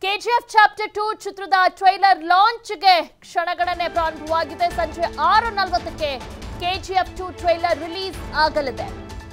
KGF chapter two ಚಿತ್ರದ trailer ಲಾಂಚ್ಗೆ ಕ್ಷಣಗಣನೆ ಪ್ರಾರಂಭವಾಗಿದೆ ಸಂಜೆ ಆರು ನಲವತ್ತಕ್ಕೆ ಕೆಜಿಎಫ್ ಟು ಟ್ರೈಲರ್ ರಿಲೀಸ್ ಆಗಲಿದೆ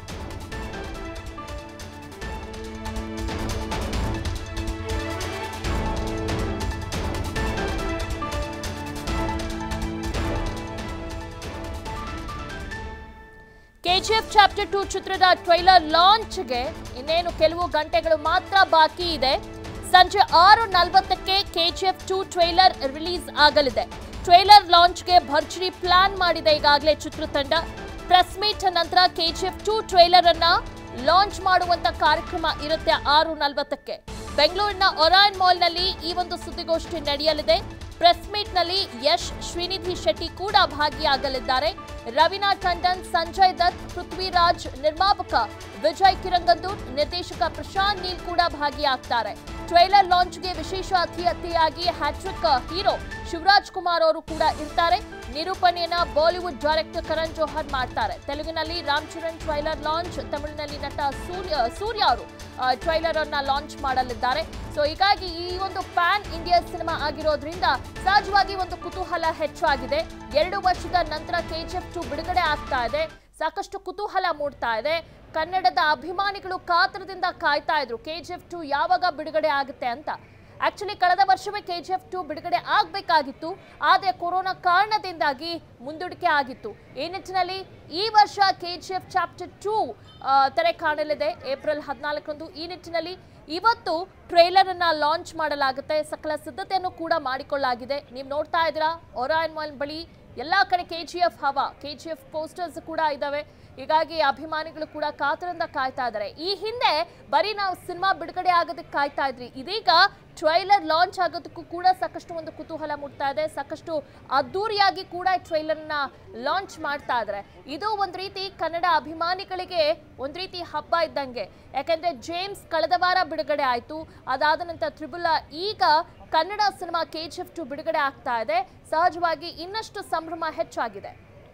ಕೆಜಿಎಫ್ ಚಾಪ್ಟರ್ ಟು ಚಿತ್ರದ ಟ್ರೈಲರ್ ಲಾಂಚ್ಗೆ ಇನ್ನೇನು ಕೆಲವು ಗಂಟೆಗಳು ಮಾತ್ರ ಬಾಕಿ ಇದೆ ಸಂಜೆ ಆರು ನಲವತ್ತಕ್ಕೆ ಕೆಜಿಎಫ್ ಟು ಟ್ರೈಲರ್ ರಿಲೀಸ್ ಆಗಲಿದೆ ಟ್ರೈಲರ್ ಲಾಂಚ್ಗೆ ಭರ್ಜರಿ ಪ್ಲಾನ್ ಮಾಡಿದೆ ಈಗಾಗಲೇ ಚಿತ್ರತಂಡ ಪ್ರೆಸ್ ಮೀಟ್ ನಂತರ ಕೆಜಿಎಫ್ ಟು ಟ್ರೈಲರ್ ಅನ್ನ ಲಾಂಚ್ ಮಾಡುವಂತ ಕಾರ್ಯಕ್ರಮ ಇರುತ್ತೆ ಆರು ನಲವತ್ತಕ್ಕೆ ಬೆಂಗಳೂರಿನ ಒರಾಯನ್ ಮಾಲ್ನಲ್ಲಿ ಈ ಒಂದು ಸುದ್ದಿಗೋಷ್ಠಿ ನಡೆಯಲಿದೆ ಪ್ರೆಸ್ ಮೀಟ್ನಲ್ಲಿ ಯಶ್ ಶ್ರೀನಿಧಿ ಶೆಟ್ಟಿ ಕೂಡ ಭಾಗಿಯಾಗಲಿದ್ದಾರೆ ರವೀನಾ ಟಂಡನ್ ಸಂಜಯ್ ದತ್ ಪೃಥ್ವಿರಾಜ್ ನಿರ್ಮಾಪಕ ವಿಜಯ್ ಕಿರಂಗಂದೂರ್ ನಿರ್ದೇಶಕ ಪ್ರಶಾಂತ್ ನೀಲ್ ಕೂಡ ಭಾಗಿಯಾಗ್ತಾರೆ ಟ್ರೈಲರ್ ಲಾಂಚ್ಗೆ ವಿಶೇಷ ಅತಿಥಿಯಾಗಿ ಹ್ಯಾಟ್ರಿಕ್ ಹೀರೋ ಶಿವರಾಜ್ ಕುಮಾರ್ ಅವರು ಕೂಡ ಇರ್ತಾರೆ ನಿರೂಪಣೆಯನ್ನ ಬಾಲಿವುಡ್ ಡೈರೆಕ್ಟರ್ ಕರಣ್ ಜೋಹರ್ ಮಾಡ್ತಾರೆ ತೆಲುಗಿನಲ್ಲಿ ರಾಮ್ ಚರಣ್ ಟ್ರೈಲರ್ ಲಾಂಚ್ ತಮಿಳಿನಲ್ಲಿ ನಟ ಸೂರ್ಯ ಸೂರ್ಯ ಅವರು ಟ್ರೈಲರ್ ಅನ್ನ ಲಾಂಚ್ ಮಾಡಲಿದ್ದಾರೆ ಸೊ ಹೀಗಾಗಿ ಈ ಒಂದು ಪ್ಯಾನ್ ಇಂಡಿಯಾ ಸಿನಿಮಾ ಆಗಿರೋದ್ರಿಂದ ಸಹಜವಾಗಿ ಒಂದು ಕುತೂಹಲ ಹೆಚ್ಚಾಗಿದೆ ಎರಡು ವರ್ಷದ ನಂತರ ಕೆಜಿಎಫ್ ಟು ಬಿಡುಗಡೆ ಆಗ್ತಾ ಇದೆ ಸಾಕಷ್ಟು ಕುತೂಹಲ ಮೂಡ್ತಾ ಇದೆ ಕನ್ನಡದ ಅಭಿಮಾನಿಗಳು ಕಾತರದಿಂದ ಕಾಯ್ತಾ ಇದ್ರು ಕೆಜಿಎಫ್ ಟು ಯಾವಾಗ ಬಿಡುಗಡೆ ಆಗುತ್ತೆ ಅಂತ ಆಕ್ಚುಲಿ ಕಳೆದ ವರ್ಷವೇ ಕೆಜಿಎಫ್ ಟು ಬಿಡುಗಡೆ ಆಗಬೇಕಾಗಿತ್ತು ಆದರೆ ಕೊರೋನಾ ಕಾರಣದಿಂದಾಗಿ ಮುಂದೂಡಿಕೆ ಆಗಿತ್ತು ಈ ನಿಟ್ಟಿನಲ್ಲಿ ಈ ವರ್ಷ ಕೆಜಿಎಫ್ ಚಾಪ್ಟರ್ ಟೂ ತೆರೆ ಕಾಣಲಿದೆ ಏಪ್ರಿಲ್ ಹದಿನಾಲ್ಕರಂದು ಈ ನಿಟ್ಟಿನಲ್ಲಿ ಇವತ್ತು ಟ್ರೈಲರ್ ಅನ್ನ ಲಾಂಚ್ ಮಾಡಲಾಗುತ್ತೆ ಸಕಲ ಸಿದ್ಧತೆಯನ್ನು ಕೂಡ ಮಾಡಿಕೊಳ್ಳಲಾಗಿದೆ ನೀವು ನೋಡ್ತಾ ಇದ್ದೀರಾ ಒರಾಯನ್ ಮಾಲ್ ಬಳಿ ಎಲ್ಲಾ ಕಡೆ ಕೆ ಜಿ ಎಫ್ ಹವಾ ಕೆ ಜಿ ಎಫ್ ಪೋಸ್ಟರ್ಸ್ ಕೂಡ ಇದಾವೆ ಹೀಗಾಗಿ ಅಭಿಮಾನಿಗಳು ಕೂಡ ಕಾತರದಿಂದ ಕಾಯ್ತಾ ಇದ್ದಾರೆ ಈ ಹಿಂದೆ ಬರೀ ನಾವು ಸಿನಿಮಾ ಬಿಡುಗಡೆ ಆಗೋದಕ್ಕೆ ಕಾಯ್ತಾ ಇದ್ರಿ ಇದೀಗ ಟ್ರೈಲರ್ ಲಾಂಚ್ ಆಗೋದಕ್ಕೂ ಕೂಡ ಸಾಕಷ್ಟು ಒಂದು ಕುತೂಹಲ ಮೂಡ್ತಾ ಇದೆ ಸಾಕಷ್ಟು ಅದ್ದೂರಿಯಾಗಿ ಕೂಡ ಟ್ರೈಲರ್ನ ಲಾಂಚ್ ಮಾಡ್ತಾ ಇದ್ದಾರೆ ಇದು ಒಂದು ರೀತಿ ಕನ್ನಡ ಅಭಿಮಾನಿಗಳಿಗೆ ಒಂದು ರೀತಿ ಹಬ್ಬ ಇದ್ದಂಗೆ ಯಾಕಂದ್ರೆ ಜೇಮ್ಸ್ ಕಳೆದ ವಾರ ಬಿಡುಗಡೆ ಆಯಿತು ಅದಾದ ನಂತರ ತ್ರಿಬುಲ ಈಗ Kannada cinema K G F two ಬಿಡುಗಡೆ ಆಗ್ತಾ ಇದೆ ಸಹಜವಾಗಿ ಇನ್ನಷ್ಟು ಸಂಭ್ರಮ ಹೆಚ್ಚಾಗಿದೆ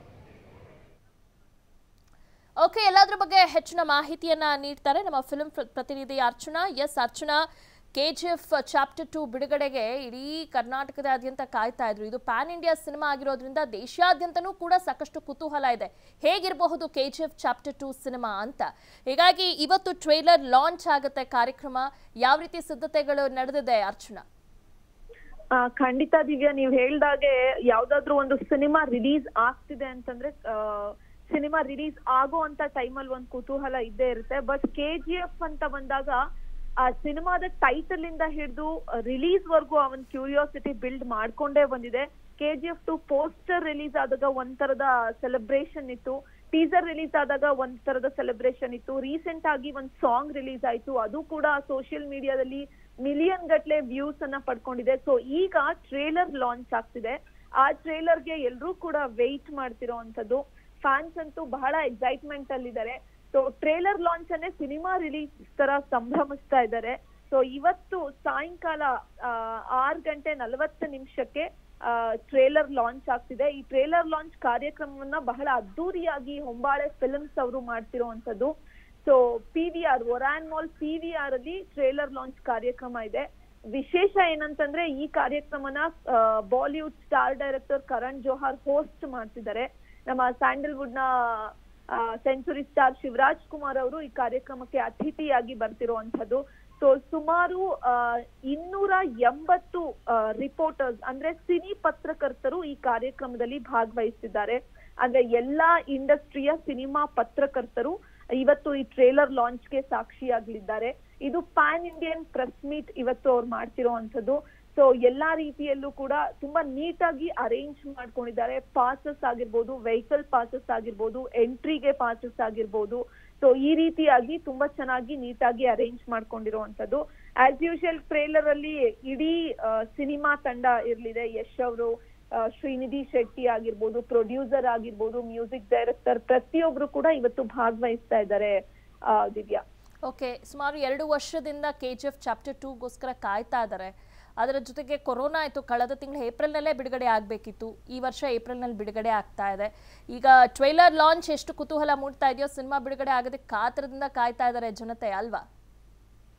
ಓಕೆ ಎಲ್ಲದ್ರ ಬಗ್ಗೆ ಹೆಚ್ಚಿನ ಮಾಹಿತಿಯನ್ನ ನೀಡ್ತಾರೆ ನಮ್ಮ ಫಿಲ್ಮ್ ಪ್ರತಿನಿಧಿ Archana S Archana K G F chapter two ಬಿಡುಗಡೆಗೆ ಇಡೀ ಕರ್ನಾಟಕದಾದ್ಯಂತ ಕಾಯ್ತಾ ಇದ್ರು ಇದು ಪ್ಯಾನ್ ಇಂಡಿಯಾ ಸಿನಿಮಾ ಆಗಿರೋದ್ರಿಂದ ದೇಶಾದ್ಯಂತನೂ ಕೂಡ ಸಾಕಷ್ಟು ಕುತೂಹಲ ಇದೆ ಹೇಗಿರಬಹುದು K G F chapter two cinema ಅಂತ ಹೀಗಾಗಿ ಇವತ್ತು ಟ್ರೈಲರ್ ಲಾಂಚ್ ಆಗುತ್ತೆ ಕಾರ್ಯಕ್ರಮ ಯಾವ ರೀತಿ ಸಿದ್ಧತೆಗಳು ನಡೆದಿದೆ ಅರ್ಚನಾ ಆ, ಖಂಡಿತ ದಿವ್ಯಾ ನೀವ್ ಹೇಳ್ದಾಗೆ ಯಾವ್ದಾದ್ರು ಒಂದು ಸಿನಿಮಾ ರಿಲೀಸ್ ಆಗ್ತಿದೆ ಅಂತಂದ್ರೆ ಸಿನಿಮಾ ರಿಲೀಸ್ ಆಗೋ ಅಂತ ಟೈಮಲ್ಲಿ ಒಂದ್ ಕುತೂಹಲ ಇದ್ದೇ ಇರುತ್ತೆ ಬಟ್ ಕೆ ಜಿ ಎಫ್ ಅಂತ ಬಂದಾಗ ಆ ಸಿನಿಮಾದ ಟೈಟಲ್ ಇಂದ ಹಿಡಿದು ರಿಲೀಸ್ ವರ್ಗೂ ಅವನ್ ಕ್ಯೂರಿಯಾಸಿಟಿ ಬಿಲ್ಡ್ ಮಾಡ್ಕೊಂಡೇ ಬಂದಿದೆ K G F two poster release ಆದಾಗ ಒಂದ್ ತರದ ಸೆಲೆಬ್ರೇಷನ್ ಇತ್ತು ಟೀಸರ್ ರಿಲೀಸ್ ಆದಾಗ ಒಂದ್ ತರದ ಸೆಲೆಬ್ರೇಷನ್ ಇತ್ತು ರೀಸೆಂಟ್ ಆಗಿ ಒಂದ್ ಸಾಂಗ್ ರಿಲೀಸ್ ಆಯ್ತು ಅದು ಕೂಡ ಸೋಷಿಯಲ್ ಮೀಡಿಯಾದಲ್ಲಿ ಮಿಲಿಯನ್ ಗಟ್ಲೆ ವ್ಯೂಸ್ ಅನ್ನ ಪಡ್ಕೊಂಡಿದೆ ಸೊ ಈಗ ಟ್ರೇಲರ್ ಲಾಂಚ್ ಆಗ್ತಿದೆ ಆ ಟ್ರೇಲರ್ಗೆ ಎಲ್ರೂ ಕೂಡ ವೆಯ್ಟ್ ಮಾಡ್ತಿರೋ ಅಂತದ್ದು ಫ್ಯಾನ್ಸ್ ಅಂತೂ ಬಹಳ ಎಕ್ಸೈಟ್ಮೆಂಟ್ ಅಲ್ಲಿದ್ದಾರೆ ಸೊ ಟ್ರೇಲರ್ ಲಾಂಚ್ ಅನ್ನೇ ಸಿನಿಮಾ ರಿಲೀಸ್ ತರ ಸಂಭ್ರಮಿಸ್ತಾ ಇದ್ದಾರೆ ಸೊ ಇವತ್ತು ಸಾಯಂಕಾಲ ಆರು ಗಂಟೆ ನಲವತ್ತು ನಿಮಿಷಕ್ಕೆ ಟ್ರೇಲರ್ ಲಾಂಚ್ ಆಗ್ತಿದೆ ಈ ಟ್ರೇಲರ್ ಲಾಂಚ್ ಕಾರ್ಯಕ್ರಮವನ್ನ ಬಹಳ ಅದ್ದೂರಿಯಾಗಿ ಹೊಂಬಾಳೆ ಫಿಲ್ಮ್ಸ್ ಅವರು ಮಾಡ್ತಿರೋವಂಥದ್ದು so P V R Orion mall P V R ಅಲ್ಲಿ ಟ್ರೇಲರ್ ಲಾಂಚ್ ಕಾರ್ಯಕ್ರಮ ಇದೆ ವಿಶೇಷ ಏನಂತಂದ್ರೆ ಈ ಕಾರ್ಯಕ್ರಮನ Bollywood star director Karan Johar host ಮಾಡ್ತಿದ್ದಾರೆ ನಮ್ಮ ಸ್ಯಾಂಡಲ್ವುಡ್ ನ ಸೆಂಚುರಿ ಸ್ಟಾರ್ ಶಿವರಾಜ್ ಕುಮಾರ್ ಅವರು ಈ ಕಾರ್ಯಕ್ರಮಕ್ಕೆ ಅತಿಥಿಯಾಗಿ ಬರ್ತಿರುವಂತದ್ದು ಸೊ ಸುಮಾರು ಆ, ಇನ್ನೂರ ಎಂಬತ್ತು ರಿಪೋರ್ಟರ್ಸ್ ಅಂದ್ರೆ ಸಿನಿ ಪತ್ರಕರ್ತರು ಈ ಕಾರ್ಯಕ್ರಮದಲ್ಲಿ ಭಾಗವಹಿಸಿದ್ದಾರೆ ಅಂದ್ರೆ ಎಲ್ಲಾ ಇಂಡಸ್ಟ್ರಿಯ ಸಿನಿಮಾ ಪತ್ರಕರ್ತರು ಇವತ್ತು ಈ ಟ್ರೇಲರ್ ಲಾಂಚ್ಗೆ ಸಾಕ್ಷಿಯಾಗಲಿದ್ದಾರೆ ಇದು ಪ್ಯಾನ್ ಇಂಡಿಯನ್ ಪ್ರೆಸ್ ಮೀಟ್ ಇವತ್ತು ಅವ್ರು ಮಾಡ್ತಿರೋವಂಥದ್ದು ಸೊ ಎಲ್ಲಾ ರೀತಿಯಲ್ಲೂ ಕೂಡ ತುಂಬಾ ನೀಟಾಗಿ ಅರೇಂಜ್ ಮಾಡ್ಕೊಂಡಿದ್ದಾರೆ ಪಾಸಸ್ ಆಗಿರ್ಬೋದು ವೆಹಿಕಲ್ ಪಾಸಸ್ ಆಗಿರ್ಬೋದು ಎಂಟ್ರಿಗೆ ಪಾಸಸ್ ಆಗಿರ್ಬೋದು ಸೊ ಈ ರೀತಿಯಾಗಿ ತುಂಬಾ ಚೆನ್ನಾಗಿ ನೀಟಾಗಿ ಅರೇಂಜ್ ಮಾಡ್ಕೊಂಡಿರುವಂತದ್ದು ಆಸ್ ಯೂಶುವಲ್ ಟ್ರೇಲರ್ ಅಲ್ಲಿ ಇಡೀ ಸಿನಿಮಾ ತಂಡ ಇರ್ಲಿದೆ ಯಶ್ ಅವರು ಶ್ರೀನಿಧಿ ಶೆಟ್ಟಿ ಆಗಿರ್ಬೋದು ಪ್ರೊಡ್ಯೂಸರ್ ಆಗಿರ್ಬೋದು ಮ್ಯೂಸಿಕ್ ಡೈರೆಕ್ಟರ್ ಪ್ರತಿಯೊಬ್ರು ಕೂಡ ಇವತ್ತು ಭಾಗವಹಿಸ್ತಾ ಇದ್ದಾರೆ ಆ, ದಿವ್ಯಾ ಓಕೆ ಸುಮಾರು ಎರಡು ವರ್ಷದಿಂದ ಕೆ ಜಿ ಎಫ್ ಚಾಪ್ಟರ್ ಟೂಗೋಸ್ಕರ ಕಾಯ್ತಾ ಇದ್ದಾರೆ ಅದರ ಜೊತೆಗೆ ಕೊರೋನಾ ಆಯಿತು ಕಳೆದ ತಿಂಗಳು ಏಪ್ರಿಲ್ನಲ್ಲೇ ಬಿಡುಗಡೆ ಆಗಬೇಕಿತ್ತು ಈ ವರ್ಷ ಏಪ್ರಿಲ್ನಲ್ಲಿ ಬಿಡುಗಡೆ ಆಗ್ತಾ ಇದೆ ಈಗ ಟ್ರೈಲರ್ ಲಾಂಚ್ ಎಷ್ಟು ಕುತೂಹಲ ಮೂಡ್ತಾ ಇದೆಯೋ ಸಿನಿಮಾ ಬಿಡುಗಡೆ ಆಗೋದಕ್ಕೆ ಕಾತರದಿಂದ ಕಾಯ್ತಾ ಇದ್ದಾರೆ ಜನತೆ ಅಲ್ವಾ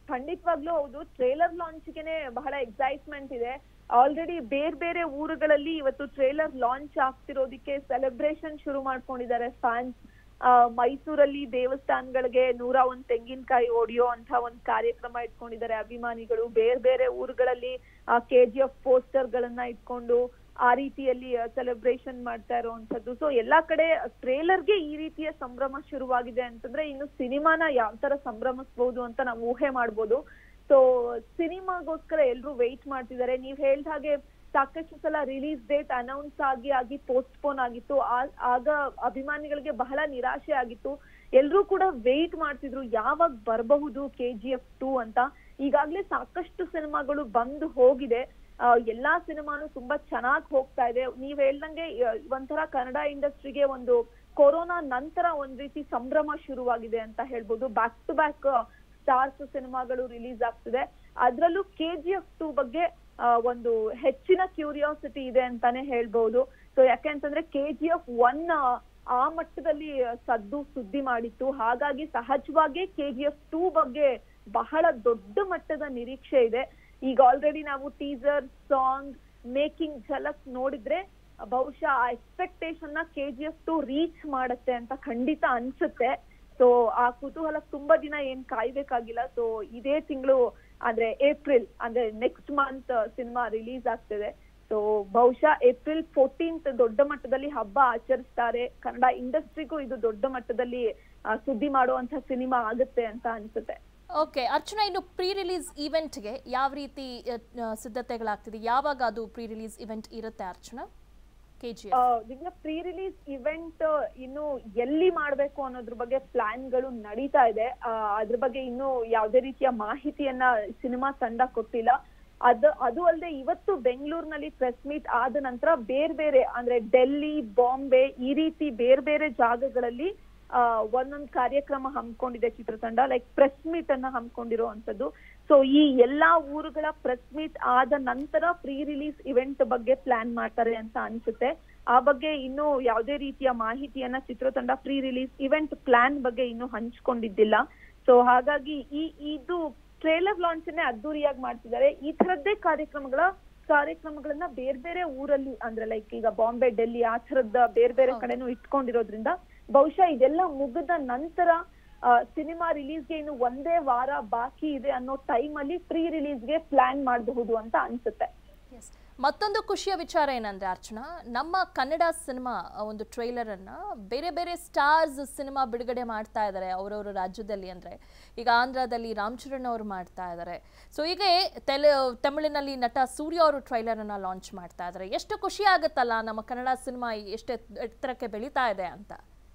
ಖಂಡಿತವಾಗ್ಲೂ ಹೌದು ಟ್ರೇಲರ್ ಲಾಂಚ್ಗೆನೆ ಬಹಳ ಎಕ್ಸೈಟ್ಮೆಂಟ್ ಇದೆ ಆಲ್ರೆಡಿ ಬೇರೆ ಬೇರೆ ಊರುಗಳಲ್ಲಿ ಇವತ್ತು ಟ್ರೇಲರ್ ಲಾಂಚ್ ಆಗ್ತಿರೋದಿಕ್ಕೆ ಸೆಲೆಬ್ರೇಷನ್ ಶುರು ಮಾಡ್ಕೊಂಡಿದ್ದಾರೆ ಫ್ಯಾನ್ಸ್ ಮೈಸೂರಲ್ಲಿ ದೇವಸ್ಥಾನಗಳಿಗೆ ನೂರ ಒಂದ್ ತೆಂಗಿನಕಾಯಿ ಹೊಡಿಯೋ ಅಂತ ಒಂದ್ ಕಾರ್ಯಕ್ರಮ ಇಟ್ಕೊಂಡಿದ್ದಾರೆ ಅಭಿಮಾನಿಗಳು ಬೇರೆ ಬೇರೆ ಊರುಗಳಲ್ಲಿ ಕೆ ಜಿ ಎಫ್ ಪೋಸ್ಟರ್ ಗಳನ್ನ ಇಟ್ಕೊಂಡು ಆ ರೀತಿಯಲ್ಲಿ ಸೆಲೆಬ್ರೇಷನ್ ಮಾಡ್ತಾ ಇರುವಂತದ್ದು ಸೊ ಎಲ್ಲಾ ಕಡೆ ಟ್ರೇಲರ್ಗೆ ಈ ರೀತಿಯ ಸಂಭ್ರಮ ಶುರುವಾಗಿದೆ ಅಂತಂದ್ರೆ ಇನ್ನು ಸಿನಿಮಾನ ಯಾವ ತರ ಸಂಭ್ರಮಿಸಬಹುದು ಅಂತ ನಾವು ಊಹೆ ಮಾಡ್ಬೋದು ಸೊ ಸಿನಿಮಾಗೋಸ್ಕರ ಎಲ್ರು ವೆಯ್ಟ್ ಮಾಡ್ತಿದ್ದಾರೆ ನೀವ್ ಹೇಳ್ದ ಹಾಗೆ ಸಾಕಷ್ಟು ಸಲ ರಿಲೀಸ್ ಡೇಟ್ ಅನೌನ್ಸ್ ಆಗಿ ಆಗಿ ಪೋಸ್ಟ್ಪೋನ್ ಆಗಿತ್ತು ಆ- ಆಗ ಅಭಿಮಾನಿಗಳಿಗೆ ಬಹಳ ನಿರಾಶೆ ಆಗಿತ್ತು ಎಲ್ರೂ ಕೂಡ ವೆಯ್ಟ್ ಮಾಡ್ತಿದ್ರು ಯಾವಾಗ ಬರಬಹುದು ಕೆ ಜಿ ಎಫ್ ಟೂ ಅಂತ ಈಗಾಗ್ಲೇ ಸಾಕಷ್ಟು ಸಿನಿಮಾಗಳು ಬಂದು ಹೋಗಿದೆ ಆ, ಎಲ್ಲಾ ಸಿನಿಮಾನು ತುಂಬಾ ಚೆನ್ನಾಗಿ ಹೋಗ್ತಾ ಇದೆ ನೀವ್ ಹೇಳ್ದಂಗೆ ಆ, ಒಂಥರ ಕನ್ನಡ ಇಂಡಸ್ಟ್ರಿಗೆ ಒಂದು ಕೊರೋನಾ ನಂತರ ಒಂದ್ ರೀತಿ ಸಂಭ್ರಮ ಶುರುವಾಗಿದೆ ಅಂತ ಹೇಳ್ಬೋದು ಬ್ಯಾಕ್ ಟು ಬ್ಯಾಕ್ ಸ್ಟಾರ್ಸ್ ಸಿನಿಮಾಗಳು ರಿಲೀಸ್ ಆಗ್ತಿದೆ ಅದ್ರಲ್ಲೂ ಕೆ ಜಿ ಎಫ್ ಟೂ ಬಗ್ಗೆ ಆ, ಒಂದು ಹೆಚ್ಚಿನ ಕ್ಯೂರಿಯಾಸಿಟಿ ಇದೆ ಅಂತಾನೆ ಹೇಳ್ಬಹುದು ಸೊ ಯಾಕೆ ಅಂತಂದ್ರೆ ಕೆ ಜಿ ಎಫ್ ಒನ್ ಆ ಮಟ್ಟದಲ್ಲಿ ಸದ್ದು ಸುದ್ದಿ ಮಾಡಿತ್ತು ಹಾಗಾಗಿ ಸಹಜವಾಗಿ ಕೆ ಜಿ ಎಫ್ ಟೂ ಬಗ್ಗೆ ಬಹಳ ದೊಡ್ಡ ಮಟ್ಟದ ನಿರೀಕ್ಷೆ ಇದೆ ಈಗ ಆಲ್ರೆಡಿ ನಾವು ಟೀಸರ್ ಸಾಂಗ್ ಮೇಕಿಂಗ್ ಝಲಕ್ ನೋಡಿದ್ರೆ ಬಹುಶಃ ಆ ಎಕ್ಸ್ಪೆಕ್ಟೇಷನ್ ನ K G F two reach ಮಾಡತ್ತೆ ಅಂತ ಖಂಡಿತ ಅನ್ಸುತ್ತೆ ಸೊ ಆ ಕುತೂಹಲ ತುಂಬಾ ದಿನ ಏನ್ ಕಾಯ್ಬೇಕಾಗಿಲ್ಲ ಸೊ ಇದೇ ತಿಂಗಳು ಅಂದ್ರೆ ಏಪ್ರಿಲ್ ಅಂದ್ರೆ ನೆಕ್ಸ್ಟ್ ಮಂತ್ ಸಿನಿಮಾ ರಿಲೀಸ್ ಆಗ್ತಿದೆ ಸೊ ಬಹುಶಃ ಏಪ್ರಿಲ್ ಫೋರ್ಟೀನ್ತ್ ದೊಡ್ಡ ಮಟ್ಟದಲ್ಲಿ ಹಬ್ಬ ಆಚರಿಸ್ತಾರೆ ಕನ್ನಡ ಇಂಡಸ್ಟ್ರಿಗೂ ಇದು ದೊಡ್ಡ ಮಟ್ಟದಲ್ಲಿ ಆ, ಸುದ್ದಿ ಮಾಡುವಂತ ಸಿನಿಮಾ ಆಗುತ್ತೆ ಅಂತ ಅನ್ಸುತ್ತೆ ಓಕೆ ಅರ್ಚನಾ ಇನ್ನು ಪ್ರೀ ರಿಲೀಸ್ ಇವೆಂಟ್ಗೆ ಯಾವ ರೀತಿ ಅ, ಅ, ಸಿದ್ಧತೆಗಳಾಗ್ತಿದೆ ಯಾವಾಗ ಅದು ಪ್ರೀ ರಿಲೀಸ್ ಇವೆಂಟ್ ಇರುತ್ತೆ ಅರ್ಚನಾ ಕೆ ಜಿ ಆ, ದಿವ್ಯಾ ಪ್ರೀ ರಿಲೀಸ್ ಇವೆಂಟ್ ಇನ್ನು ಎಲ್ಲಿ ಮಾಡ್ಬೇಕು ಅನ್ನೋದ್ರ ಬಗ್ಗೆ ಪ್ಲಾನ್ ಗಳು ನಡೀತಾ ಇದೆ ಆ, ಅದ್ರ ಬಗ್ಗೆ ಇನ್ನು ಯಾವುದೇ ರೀತಿಯ ಮಾಹಿತಿಯನ್ನ ಸಿನಿಮಾ ತಂಡ ಕೊಟ್ಟಿಲ್ಲ ಅದು ಅದು ಅಲ್ಲದೆ ಇವತ್ತು ಬೆಂಗಳೂರಿನಲ್ಲಿ ಪ್ರೆಸ್ ಮೀಟ್ ಆದ ನಂತರ ಬೇರೆ ಬೇರೆ ಅಂದ್ರೆ ಡೆಲ್ಲಿ ಬಾಂಬೆ ಈ ರೀತಿ ಬೇರೆ ಬೇರೆ ಜಾಗಗಳಲ್ಲಿ ಆ, ಒಂದೊಂದು ಕಾರ್ಯಕ್ರಮ ಹಮ್ಮಿಕೊಂಡಿದೆ ಚಿತ್ರತಂಡ ಲೈಕ್ ಪ್ರೆಸ್ ಮೀಟ್ ಅನ್ನ ಹಮ್ಮಿಕೊಂಡಿರುವಂತದ್ದು ಸೊ ಈ ಎಲ್ಲಾ ಊರುಗಳ ಪ್ರೆಸ್ ಮೀಟ್ ಆದ ನಂತರ ಪ್ರೀ ರಿಲೀಸ್ ಇವೆಂಟ್ ಬಗ್ಗೆ ಪ್ಲಾನ್ ಮಾಡ್ತಾರೆ ಅಂತ ಅನ್ಸುತ್ತೆ ಆ ಬಗ್ಗೆ ಇನ್ನು ಯಾವುದೇ ರೀತಿಯ ಮಾಹಿತಿಯನ್ನ ಚಿತ್ರತಂಡ ಪ್ರೀ ರಿಲೀಸ್ ಇವೆಂಟ್ ಪ್ಲಾನ್ ಬಗ್ಗೆ ಇನ್ನು ಹಂಚ್ಕೊಂಡಿದ್ದಿಲ್ಲ ಸೊ ಹಾಗಾಗಿ ಈ ಇದು ಟ್ರೇಲರ್ ಲಾಂಚ್ ಅನ್ನೇ ಅದ್ದೂರಿಯಾಗಿ ಮಾಡ್ತಿದ್ದಾರೆ ಈ ತರದ್ದೇ ಕಾರ್ಯಕ್ರಮಗಳ ಕಾರ್ಯಕ್ರಮಗಳನ್ನ ಬೇರೆ ಬೇರೆ ಊರಲ್ಲಿ ಅಂದ್ರೆ ಲೈಕ್ ಈಗ ಬಾಂಬೆ ಡೆಲ್ಲಿ ಆ ತರದ ಬೇರೆ ಬೇರೆ ಹೌದು. ಕಡೆನೂ ಇಟ್ಕೊಂಡಿರೋದ್ರಿಂದ ಬಹುಶಃ ಇದೆಲ್ಲ ಮುಗಿದ ನಂತರ ಸಿನಿಮಾ ರಿಲೀಸ್ಗೆ ಇನ್ನು ಒಂದೇ ವಾರ ಬಾಕಿ ಇದೆ ಅನ್ನೋ ಟೈಮ್ ಅಲ್ಲಿ ಪ್ರೀ ರಿಲೀಸ್ಗೆ ಪ್ಲಾನ್ ಮಾಡಬಹುದು ಅಂತ ಅನ್ಸುತ್ತೆ ಎಸ್ ಮತ್ತೊಂದು ಖುಷಿಯ ವಿಚಾರ ಏನಂದ್ರೆ ಅರ್ಚನಾ ನಮ್ಮ ಕನ್ನಡ ಸಿನಿಮಾ ಒಂದು ಟ್ರೈಲರ್ ಅನ್ನ ಬೇರೆ ಬೇರೆ ಸ್ಟಾರ್ಸ್ ಸಿನಿಮಾ ಬಿಡುಗಡೆ ಮಾಡ್ತಾ ಇದ್ದಾರೆ ಅವರವರ ರಾಜ್ಯದಲ್ಲಿ ಅಂದ್ರೆ ಈಗ ಆಂಧ್ರದಲ್ಲಿ ರಾಮ್ ಚರಣ್ ಅವರು ಮಾಡ್ತಾ ಇದ್ದಾರೆ ಸೊ ಈಗ ತೆಲು ತಮಿಳಿನಲ್ಲಿ ನಟ ಸೂರ್ಯ ಅವರು ಟ್ರೈಲರ್ ಅನ್ನ ಲಾಂಚ್ ಮಾಡ್ತಾ ಇದ್ದಾರೆ ಎಷ್ಟು ಖುಷಿ ಆಗುತ್ತಲ್ಲ ನಮ್ಮ ಕನ್ನಡ ಸಿನಿಮಾ ಎಷ್ಟು ಎತ್- ಎತ್ತರಕ್ಕೆ ಬೆಳೀತಾ ಇದೆ ಅಂತ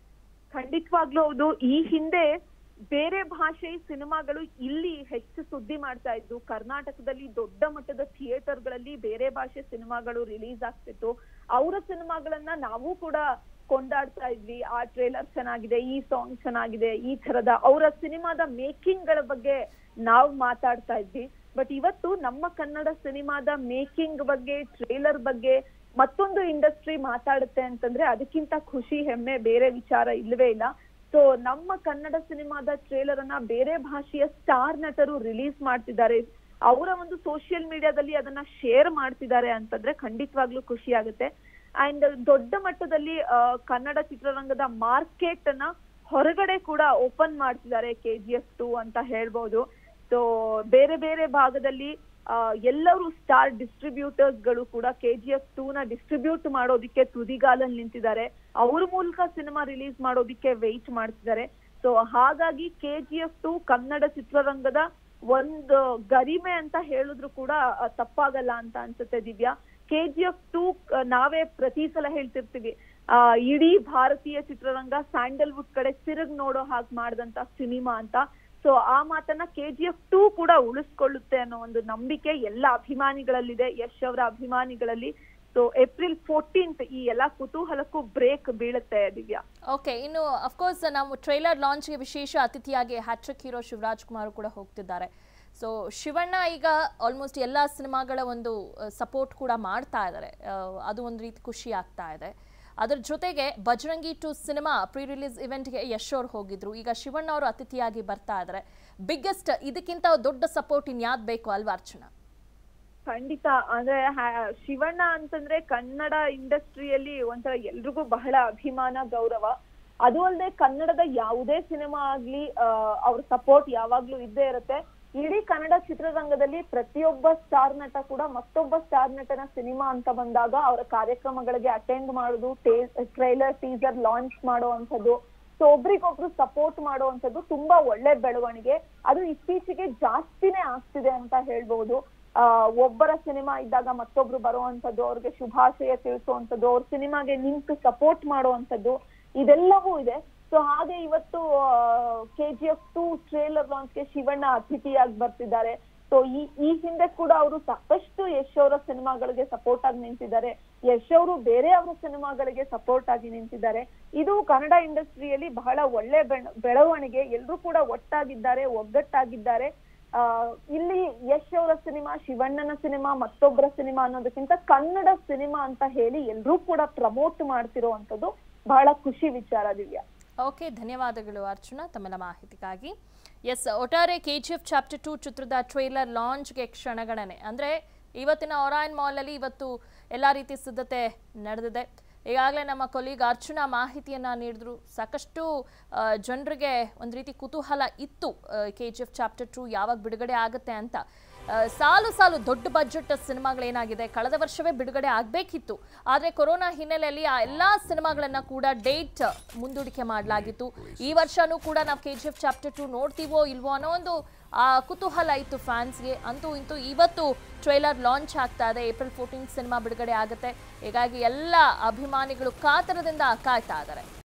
ಖಂಡಿತವಾಗ್ಲೂ ಹೌದು ಈ ಹಿಂದೆ ಬೇರೆ ಭಾಷೆ ಸಿನಿಮಾಗಳು ಇಲ್ಲಿ ಹೆಚ್ಚು ಸುದ್ದಿ ಮಾಡ್ತಾ ಇದ್ದು ಕರ್ನಾಟಕದಲ್ಲಿ ದೊಡ್ಡ ಮಟ್ಟದ ಥಿಯೇಟರ್ಗಳಲ್ಲಿ ಬೇರೆ ಭಾಷೆ ಸಿನಿಮಾಗಳು ರಿಲೀಸ್ ಆಗ್ತಿತ್ತು ಅವರ ಸಿನಿಮಾಗಳನ್ನ ನಾವು ಕೂಡ ಕೊಂಡಾಡ್ತಾ ಇದ್ವಿ ಆ ಟ್ರೇಲರ್ ಚೆನ್ನಾಗಿದೆ ಈ ಸಾಂಗ್ ಚೆನ್ನಾಗಿದೆ ಈ ತರದ ಅವರ ಸಿನಿಮಾದ ಮೇಕಿಂಗ್ ಗಳ ಬಗ್ಗೆ ನಾವು ಮಾತಾಡ್ತಾ ಇದ್ವಿ ಬಟ್ ಇವತ್ತು ನಮ್ಮ ಕನ್ನಡ ಸಿನಿಮಾದ ಮೇಕಿಂಗ್ ಬಗ್ಗೆ ಟ್ರೇಲರ್ ಬಗ್ಗೆ ಮತ್ತೊಂದು ಇಂಡಸ್ಟ್ರಿ ಮಾತಾಡುತ್ತೆ ಅಂತಂದ್ರೆ ಅದಕ್ಕಿಂತ ಖುಷಿ ಹೆಮ್ಮೆ ಬೇರೆ ವಿಚಾರ ಇಲ್ಲವೇ ಇಲ್ಲ ಸೊ ನಮ್ಮ ಕನ್ನಡ ಸಿನಿಮಾದ ಟ್ರೇಲರ್ ಅನ್ನ ಬೇರೆ ಭಾಷೆಯ ಸ್ಟಾರ್ ನಟರು ರಿಲೀಸ್ ಮಾಡ್ತಿದ್ದಾರೆ ಅವರ ಒಂದು ಸೋಷಿಯಲ್ ಮೀಡಿಯಾದಲ್ಲಿ ಅದನ್ನ ಶೇರ್ ಮಾಡ್ತಿದ್ದಾರೆ ಅಂತಂದ್ರೆ ಖಂಡಿತವಾಗ್ಲೂ ಖುಷಿ ಆಗುತ್ತೆ ಅಂಡ್ ದೊಡ್ಡ ಮಟ್ಟದಲ್ಲಿ ಆ, ಕನ್ನಡ ಚಿತ್ರರಂಗದ ಮಾರ್ಕೆಟ್ ಅನ್ನ ಹೊರಗಡೆ ಕೂಡ ಓಪನ್ ಮಾಡ್ತಿದ್ದಾರೆ ಕೆ ಜಿ ಎಫ್ ಟು ಅಂತ ಹೇಳ್ಬೋದು ಸೊ ಬೇರೆ ಬೇರೆ ಭಾಗದಲ್ಲಿ ಆ, ಎಲ್ಲರೂ ಸ್ಟಾರ್ ಡಿಸ್ಟ್ರಿಬ್ಯೂಟರ್ಸ್ ಗಳು ಕೂಡ ಕೆ ಜಿ ಎಫ್ ಟೂ ನ ಡಿಸ್ಟ್ರಿಬ್ಯೂಟ್ ಮಾಡೋದಿಕ್ಕೆ ತುದಿಗಾಲಲ್ಲಿ ನಿಂತಿದ್ದಾರೆ ಅವ್ರ ಮೂಲಕ ಸಿನಿಮಾ ರಿಲೀಸ್ ಮಾಡೋದಿಕ್ಕೆ ವೆಯ್ಟ್ ಮಾಡ್ತಿದ್ದಾರೆ ಸೊ ಹಾಗಾಗಿ K G F two Kannada ಚಿತ್ರರಂಗದ ಒಂದು ಗರಿಮೆ ಅಂತ ಹೇಳಿದ್ರು ಕೂಡ ಆ, ತಪ್ಪಾಗಲ್ಲ ಅಂತ ಅನ್ಸುತ್ತೆ Divya K G F two ನಾವೇ ಪ್ರತಿ ಸಲ ಹೇಳ್ತಿರ್ತೀವಿ ಆ ಇಡೀ ಭಾರತೀಯ ಚಿತ್ರರಂಗ ಸ್ಯಾಂಡಲ್ವುಡ್ ಕಡೆ ತಿರುಗ್ ನೋಡೋ ಹಾಗೆ ಮಾಡಿದಂತ ಸಿನಿಮಾ ಅಂತ ಸೊ ಆ ಮಾತನ್ನ ಕೆ ಜಿ ಎಫ್ ಟೂ ಕೂಡ ಉಳಿಸ್ಕೊಳ್ಳುತ್ತೆ ಅನ್ನೋ ಒಂದು ನಂಬಿಕೆ ಎಲ್ಲ ಅಭಿಮಾನಿಗಳಲ್ಲಿದೆ ಯಶ್ ಅವರ ಅಭಿಮಾನಿಗಳಲ್ಲಿ ಸೊ ಏಪ್ರಿಲ್ ಫೋರ್ಟೀನ್ತ್ ಈ ಎಲ್ಲಾ ಕುತೂಹಲಕ್ಕೂ ಬ್ರೇಕ್ ಬೀಳುತ್ತೆ ದಿವ್ಯಾ ಓಕೆ ಇನ್ನು ಅಫ್ಕೋರ್ಸ್ ನಾವು ಟ್ರೈಲರ್ ಲಾಂಚ್ಗೆ ವಿಶೇಷ ಅತಿಥಿಯಾಗಿ ಹ್ಯಾಟ್ರಿಕ್ ಹೀರೋ ಶಿವರಾಜ್ ಕುಮಾರ್ ಕೂಡ ಹೋಗ್ತಿದ್ದಾರೆ ಸೊ ಶಿವಣ್ಣ ಈಗ ಆಲ್ಮೋಸ್ಟ್ ಎಲ್ಲ ಸಿನಿಮಾಗಳ ಒಂದು ಸಪೋರ್ಟ್ ಕೂಡ ಮಾಡ್ತಾ ಇದ್ದಾರೆ ಅದು ಒಂದು ರೀತಿ ಖುಷಿ ಆಗ್ತಾ ಇದೆ ಅದರ ಜೊತೆಗೆ Bajrangi two cinema pre release ಇವೆಂಟ್ಗೆ ಯಶ್ ಅವ್ರು ಹೋಗಿದ್ರು ಈಗ ಶಿವಣ್ಣ ಅವರು ಅತಿಥಿಯಾಗಿ ಬರ್ತಾ ಇದ್ದಾರೆ ಬಿಗ್ಗೆಸ್ಟ್ ಇದಕ್ಕಿಂತ ದೊಡ್ಡ ಸಪೋರ್ಟ್ ಇನ್ಯಾವ್ದು ಬೇಕು ಅಲ್ವಾ ಅರ್ಚನಾ ಖಂಡಿತ ಅಂದ್ರೆ ಹ್ಯಾ- ಶಿವಣ್ಣ ಅಂತಂದ್ರೆ ಕನ್ನಡ ಇಂಡಸ್ಟ್ರಿಯಲ್ಲಿ ಒಂಥರ ಎಲ್ರಿಗೂ ಬಹಳ ಅಭಿಮಾನ ಗೌರವ ಅದು ಅಲ್ಲದೆ ಕನ್ನಡದ ಯಾವುದೇ ಸಿನಿಮಾ ಆಗ್ಲಿ ಆ, ಅವ್ರ ಸಪೋರ್ಟ್ ಯಾವಾಗ್ಲೂ ಇದ್ದೇ ಇರುತ್ತೆ ಇಡೀ ಕನ್ನಡ ಚಿತ್ರರಂಗದಲ್ಲಿ ಪ್ರತಿಯೊಬ್ಬ ಸ್ಟಾರ್ ನಟ ಕೂಡ ಮತ್ತೊಬ್ಬ ಸ್ಟಾರ್ ನಟನ ಸಿನಿಮಾ ಅಂತ ಬಂದಾಗ ಅವರ ಕಾರ್ಯಕ್ರಮಗಳಿಗೆ ಅಟೆಂಡ್ ಮಾಡೋದು ಟ್ರೈಲರ್ ಟೀಸರ್ ಲಾಂಚ್ ಮಾಡುವಂಥದ್ದು ಸೊ ಒಬ್ರಿಗೊಬ್ರು ಸಪೋರ್ಟ್ ಮಾಡುವಂಥದ್ದು ತುಂಬಾ ಒಳ್ಳೆ ಬೆಳವಣಿಗೆ ಅದು ಇತ್ತೀಚೆಗೆ ಜಾಸ್ತಿನೇ ಆಗ್ತಿದೆ ಅಂತ ಹೇಳ್ಬಹುದು ಆ ಒಬ್ಬರ ಸಿನಿಮಾ ಇದ್ದಾಗ ಮತ್ತೊಬ್ರು ಬರುವಂತದ್ದು ಅವ್ರಿಗೆ ಶುಭಾಶಯ ತಿಳಿಸುವಂತದ್ದು ಅವ್ರ ಸಿನಿಮಾಗೆ ನಿಂತು ಸಪೋರ್ಟ್ ಮಾಡುವಂತದ್ದು ಇದೆಲ್ಲವೂ ಇದೆ ಸೊ ಹಾಗೆ ಇವತ್ತು K G F two trailer ಲಾಂಚ್ಗೆ ಶಿವಣ್ಣ ಅತಿಥಿಯಾಗಿ ಬರ್ತಿದ್ದಾರೆ ಸೊ ಈ ಈ ಹಿಂದೆ ಕೂಡ ಅವರು ಸಾಕಷ್ಟು ಯಶ್ ಅವರ ಸಿನಿಮಾಗಳಿಗೆ ಸಪೋರ್ಟ್ ಆಗಿ ನಿಂತಿದ್ದಾರೆ ಯಶ್ ಅವರು ಬೇರೆ ಅವರ ಸಿನಿಮಾಗಳಿಗೆ ಸಪೋರ್ಟ್ ಆಗಿ ನಿಂತಿದ್ದಾರೆ ಇದು ಕನ್ನಡ ಇಂಡಸ್ಟ್ರಿಯಲ್ಲಿ ಬಹಳ ಒಳ್ಳೆ ಬೆಳ- ಬೆಳವಣಿಗೆ ಎಲ್ಲರೂ ಕೂಡ ಒಟ್ಟಾಗಿದ್ದಾರೆ ಒಗ್ಗಟ್ಟಾಗಿದ್ದಾರೆ ಆ ಇಲ್ಲಿ ಯಶ್ ಅವರ ಸಿನಿಮಾ ಶಿವಣ್ಣನ ಸಿನಿಮಾ ಮತ್ತೊಬ್ಬರ ಸಿನಿಮಾ ಅನ್ನೋದಕ್ಕಿಂತ ಕನ್ನಡ ಸಿನಿಮಾ ಅಂತ ಹೇಳಿ ಎಲ್ರೂ ಕೂಡ ಪ್ರಮೋಟ್ ಮಾಡ್ತಿರೋವಂಥದ್ದು ಬಹಳ ಖುಷಿ ವಿಚಾರ ದಿವ್ಯಾ ಓಕೆ ಧನ್ಯವಾದಗಳು ಅರ್ಚನಾ ತಮ್ಮೆಲ್ಲ ಮಾಹಿತಿಗಾಗಿ ಎಸ್ ಒಟ್ಟಾರೆ K G F chapter two ಚಿತ್ರದ ಟ್ರೈಲರ್ ಲಾಂಚ್ಗೆ ಕ್ಷಣಗಣನೆ ಅಂದರೆ ಇವತ್ತಿನ ಒರಾಯನ್ ಮಾಲಲ್ಲಿ ಇವತ್ತು ಎಲ್ಲ ರೀತಿ ಸಿದ್ಧತೆ ನಡೆದಿದೆ ಈಗಾಗಲೇ ನಮ್ಮ ಕೊಲೀಗ್ ಅರ್ಚನಾ ಮಾಹಿತಿಯನ್ನು ನೀಡಿದ್ರು ಸಾಕಷ್ಟು ಜನರಿಗೆ ಒಂದು ರೀತಿ ಕುತೂಹಲ ಇತ್ತು K G F chapter two ಯಾವಾಗ ಬಿಡುಗಡೆ ಆಗುತ್ತೆ ಅಂತ ಆ, ಸಾಲು ಸಾಲು ದೊಡ್ಡ ಬಜೆಟ್ ಸಿನಿಮಾಗಳೇನಾಗಿದೆ ಕಳೆದ ವರ್ಷವೇ ಬಿಡುಗಡೆ ಆಗಬೇಕಿತ್ತು ಆದರೆ ಕೊರೋನಾ ಹಿನ್ನೆಲೆಯಲ್ಲಿ ಆ ಎಲ್ಲ ಸಿನಿಮಾಗಳನ್ನು ಕೂಡ ಡೇಟ್ ಮುಂದೂಡಿಕೆ ಮಾಡಲಾಗಿತ್ತು ಈ ವರ್ಷನೂ ಕೂಡ ನಾವು K G F chapter two ನೋಡ್ತೀವೋ ಇಲ್ವೋ ಅನ್ನೋ ಒಂದು ಆ, ಕುತೂಹಲ ಇತ್ತು ಫ್ಯಾನ್ಸ್ಗೆ ಅಂತೂ ಇಂತೂ ಇವತ್ತು ಟ್ರೈಲರ್ ಲಾಂಚ್ ಆಗ್ತಾ ಇದೆ ಏಪ್ರಿಲ್ ಫೋರ್ಟೀನ್ ಸಿನಿಮಾ ಬಿಡುಗಡೆ ಆಗುತ್ತೆ ಹೀಗಾಗಿ ಎಲ್ಲ ಅಭಿಮಾನಿಗಳು ಕಾತರದಿಂದ ಕಾಯ್ತಾ ಇದ್ದಾರೆ